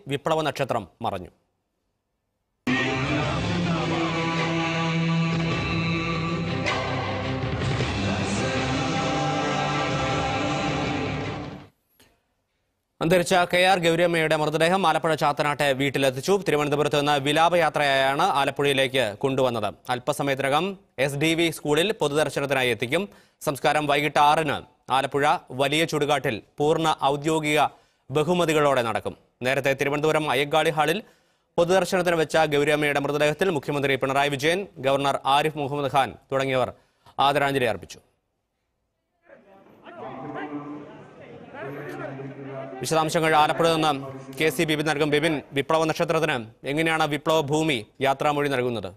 വിപ്ലവ നക്ഷത്രം മറഞ്ഞു അന്തരിച്ച കെ ആർ ഗൗരിയമ്മയുടെ മൃതദേഹം ആലപ്പുഴ ചാത്തനാട്ടെ വീട്ടിലെത്തിച്ചു തിരുവനന്തപുരത്ത് നിന്ന് വിലാപയാത്രയായാണ് ആലപ്പുഴയിലേക്ക് കൊണ്ടുവന്നത് അല്പസമയത്തിനകം എസ് ഡി വി സ്കൂളിൽ പൊതുദർശനത്തിനായി എത്തിക്കും സംസ്കാരം വൈകിട്ട് ആറിന് ആലപ്പുഴ വലിയ ചുടുകാട്ടിൽ പൂർണ്ണ ഔദ്യോഗിക ബഹുമതികളോടെ നടക്കും നേരത്തെ തിരുവനന്തപുരം അയ്യങ്കാളി ഹാളിൽ പൊതുദർശനത്തിന് വെച്ച ഗൗരിയമ്മയുടെ മൃതദേഹത്തിൽ മുഖ്യമന്ത്രി പിണറായി വിജയൻ ഗവർണർ ആരിഫ് മുഹമ്മദ് ഖാൻ തുടങ്ങിയവർ ആദരാഞ്ജലി അർപ്പിച്ചു വിശദാംശങ്ങൾ ആലപ്പുഴ നിന്ന് കെ സി ബിബിൻ നൽകും ബിബിൻ വിപ്ലവ നക്ഷത്രത്തിന് എങ്ങനെയാണ് വിപ്ലവ ഭൂമി യാത്രാമൊഴി നൽകുന്നത്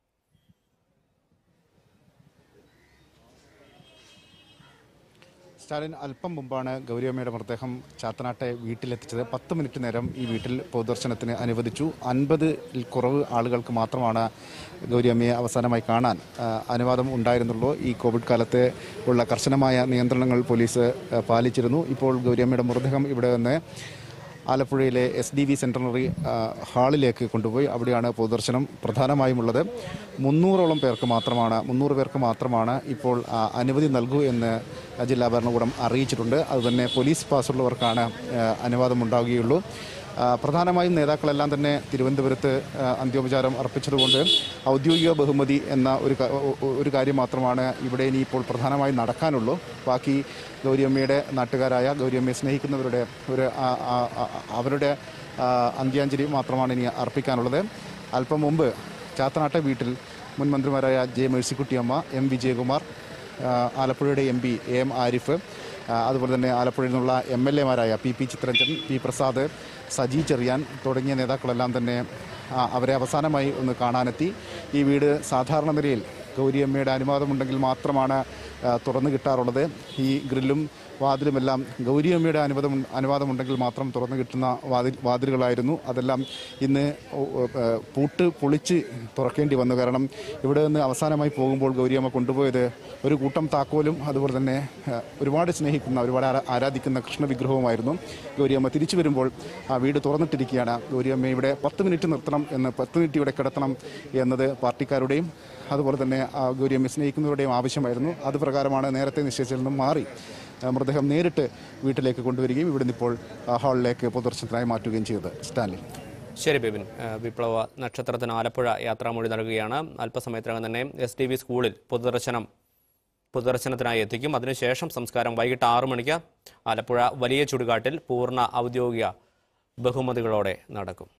സ്റ്റാലിൻ അല്പം മുമ്പാണ് ഗൗരിയമ്മയുടെ മൃതദേഹം ചാത്തനാട്ടെ വീട്ടിലെത്തിച്ചത് പത്ത് മിനിറ്റ് നേരം ഈ വീട്ടിൽ പൊതുദർശനത്തിന് അനുവദിച്ചു അൻപതിൽ കുറവ് ആളുകൾക്ക് മാത്രമാണ് ഗൗരിയമ്മയെ അവസാനമായി കാണാൻ ആ, അനുവാദം ഉണ്ടായിരുന്നുള്ളൂ ഈ കോവിഡ് കാലത്ത് ഉള്ള കർശനമായ നിയന്ത്രണങ്ങൾ പോലീസ് ആ, പാലിച്ചിരുന്നു ഇപ്പോൾ ഗൗരിയമ്മയുടെ മൃതദേഹം ഇവിടെ നിന്ന് ആലപ്പുഴയിലെ എസ് ഡി വി സെൻറ്ററിനറി ഹാളിലേക്ക് കൊണ്ടുപോയി അവിടെയാണ് പൊതുദർശനം പ്രധാനമായും ഉള്ളത് മുന്നൂറോളം പേർക്ക് മാത്രമാണ് മുന്നൂറ് പേർക്ക് മാത്രമാണ് ഇപ്പോൾ ആ, അനുമതി നൽകൂ എന്ന് ജില്ലാ ഭരണകൂടം അറിയിച്ചിട്ടുണ്ട് അതുതന്നെ പോലീസ് പാസ്സുള്ളവർക്കാണ് ആ, അനുവാദം ഉണ്ടാവുകയുള്ളൂ ആ, പ്രധാനമായും നേതാക്കളെല്ലാം തന്നെ തിരുവനന്തപുരത്ത് ആ, അന്ത്യോപചാരം അർപ്പിച്ചതുകൊണ്ട് ഔദ്യോഗിക ബഹുമതി എന്ന ഒരു ക- ഒ- ഒ- ഒരു കാര്യം മാത്രമാണ് ഇവിടെ ഇനിയിപ്പോൾ പ്രധാനമായും നടക്കാനുള്ളൂ ബാക്കി ഗൗരിയമ്മയുടെ നാട്ടുകാരായ ഗൗരിയമ്മയെ സ്നേഹിക്കുന്നവരുടെ ഒരു ആ- ആ- ആ- അവരുടെ ആ, അന്ത്യാഞ്ജലി മാത്രമാണ് ഇനി അർപ്പിക്കാനുള്ളത് അല്പം മുമ്പ് ചാത്തനാട്ടെ വീട്ടിൽ മുൻ മന്ത്രിമാരായ ജെ മേഴ്സിക്കുട്ടിയമ്മ എം വിജയകുമാർ ആ, ആലപ്പുഴയുടെ M P A M Ariff ആ, അതുപോലെ തന്നെ ആലപ്പുഴയിൽ നിന്നുള്ള എം എൽ എമാരായ P P Chitharanjan P Prasad Saji Cheriyan തുടങ്ങിയ നേതാക്കളെല്ലാം തന്നെ ആ, അവരെ അവസാനമായി ഒന്ന് കാണാനെത്തി ഈ വീട് സാധാരണ നിലയിൽ ഗൗരിയമ്മയുടെ അനുവാദമുണ്ടെങ്കിൽ മാത്രമാണ് ആ, തുറന്നു കിട്ടാറുള്ളത് ഈ ഗ്രില്ലും വാതിലുമെല്ലാം ഗൗരിയമ്മയുടെ അനുവാദം അനുവാദമുണ്ടെങ്കിൽ മാത്രം തുറന്നു കിട്ടുന്ന വാതിൽ വാതിലുകളായിരുന്നു അതെല്ലാം ഇന്ന് ഒ- ഒ- ഏ, പൂട്ട് പൊളിച്ച് തുറക്കേണ്ടി വന്നു കാരണം ഇവിടെ നിന്ന് അവസാനമായി പോകുമ്പോൾ ഗൗരിയമ്മ കൊണ്ടുപോയത് ഒരു കൂട്ടം താക്കോലും അതുപോലെ തന്നെ ഏ, ഒരുപാട് സ്നേഹിക്കുന്ന ഒരുപാട് ആരാ- ആരാധിക്കുന്ന കൃഷ്ണവിഗ്രഹവുമായിരുന്നു ഗൗരിയമ്മ തിരിച്ചു വരുമ്പോൾ ആ വീട് തുറന്നിട്ടിരിക്കുകയാണ് ഗൗരിയമ്മ ഇവിടെ പത്ത് മിനിറ്റ് നിർത്തണം എന്ന് പത്ത് മിനിറ്റ് ഇവിടെ കിടത്തണം എന്നത് പാർട്ടിക്കാരുടെയും അതുപോലെ തന്നെ ആ ഗൗരിയമ്മയെ സ്നേഹിക്കുന്നവരുടെയും ആവശ്യമായിരുന്നു അത് പ്രകാരമാണ് നേരത്തെ നിശ്ചയിച്ചതിൽ നിന്നും മാറി ആ, മൃതദേഹം നേരിട്ട് വീട്ടിലേക്ക് കൊണ്ടുവരികയും ഇവിടുന്ന് ഇപ്പോൾ ആ, ഹാളിലേക്ക് പൊതുദർശനത്തിനായി മാറ്റുകയും ചെയ്തത് സ്റ്റാലിൻ ശരി ബിബിൻ ഏഹ് വിപ്ലവ നക്ഷത്രത്തിന് ആലപ്പുഴ യാത്രാമൊഴി നൽകുകയാണ് അല്പസമയത്തിനകം തന്നെ എസ് ടി വി സ്കൂളിൽ പൊതുദർശനം പൊതുദർശനത്തിനായി എത്തിക്കും അതിനുശേഷം സംസ്കാരം വൈകിട്ട് ആറു മണിക്ക് ആലപ്പുഴ വലിയ ചുടുകാട്ടിൽ പൂർണ്ണ ഔദ്യോഗിക ബഹുമതികളോടെ നടക്കും